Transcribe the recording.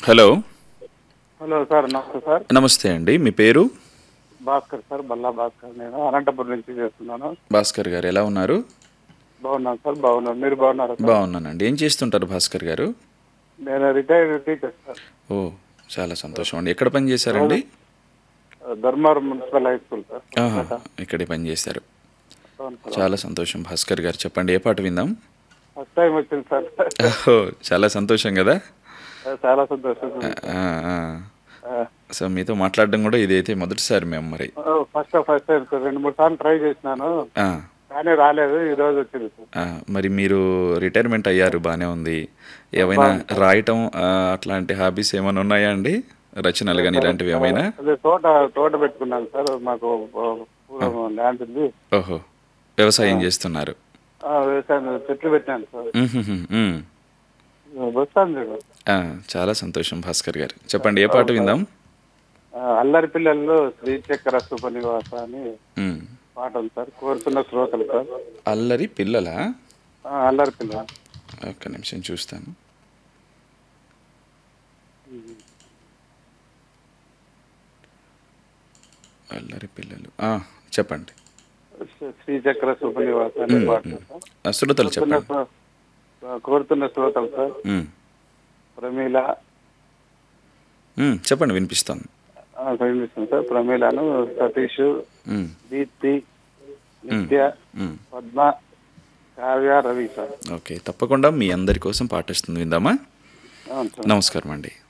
Hello hello sir నమస్తే sir నమస్తే అండి మీ పేరు భాస్కర్ సార్ బల్లా భాస్కర్ నేను అనంతపురం నుంచి చేస్తున్నాను భాస్కర్ గారు ఎలా ఉన్నారు బాగున్నాను సార్ బాగున్నాను మీరు బాగున్నారా సార్ బాగున్నానండి ఏం చేస్తుంటారు భాస్కర్ గారు నేను రిటైర్డ్ టీచర్ సార్ ఓ చాలా సంతోషం అండి ఎక్కడ పని చేశారండి Dharmavaram municipal high school sir ఆహా, ఇక్కడే పని చేశారు అవును సార్ చాలా సంతోషం భాస్కర్ గారు చెప్పండి ఏ పాట విందాం ఫస్ట్ టైం వచ్చింది సార్ ఓ చాలా సంతోషం కదా చాలా సంతోషం ఆ, ఆ. సో మీతో మాట్లాడడం కూడా ఇదైతే మొదటిసారి మేము మరి ఫస్ట్ ఫస్ట్ టైం సార్ రెండు మూడు సార్లు ట్రై చేసినాను ఆ, కానీ రాలేదు ఈ రోజు వచ్చింది సార్ ఆ, మరి మీరు రిటైర్మెంట్ అయ్యారు బాగానే ఉంది ఏమైనా రాయటం ఆ, అట్లాంటి హాబీస్ ఏమైనా ఉన్నాయా అండి రచనలు కానీ ఇలాంటివి ఏమైనా అదే తోట తోట పెట్టుకున్నాను సార్ మాకు ల్యాండ్ ఉంది ఓహో వ్యవసాయం చేస్తున్నారు ఆ, వ్యవసాయం చెట్లు పెట్టాను సార్ మ్మ్హ్మ్, మ్మ్. వస్తాను చూడు ఆ, చాలా సంతోషం భాస్కర్ గారు చెప్పండి ఏ పాట విందాం ఆ, అల్లరి పిల్లల్లో శ్రీచక్ర సుపనివాస అని మ్మ్. పాట ఉంది సార్ కోరుతున్న శ్రోతలు సార్ అల్లరి పిల్లల ఆ, అల్లరి పిల్ల ఒక్క నిమిషం చూస్తాను అల్లరి పిల్లలు ఆ, చెప్పండి శ్రీ- శ్రీచక్ర సుపనివాస అనే పాట సార్ ఆ, శ్రోతలు కోరుతున్న చెప్పండి శ్రో- ఆ, కోరుతున్న శ్రోతలు సార్ మ్మ్. ప్రమీల మ్మ్, చెప్పండి వినిపిస్తాను ఆ, వినిపిస్తుంది సార్ ప్రమీలను సతీష్ మ్మ్, దీప్తి నిత్య మ్మ్. పద్మ కావ్య రవి సార్ ఓకే తప్పకుండా మీ అందరి కోసం పాట వస్తుంది విందామా అవును సార్ నమస్కారం అండి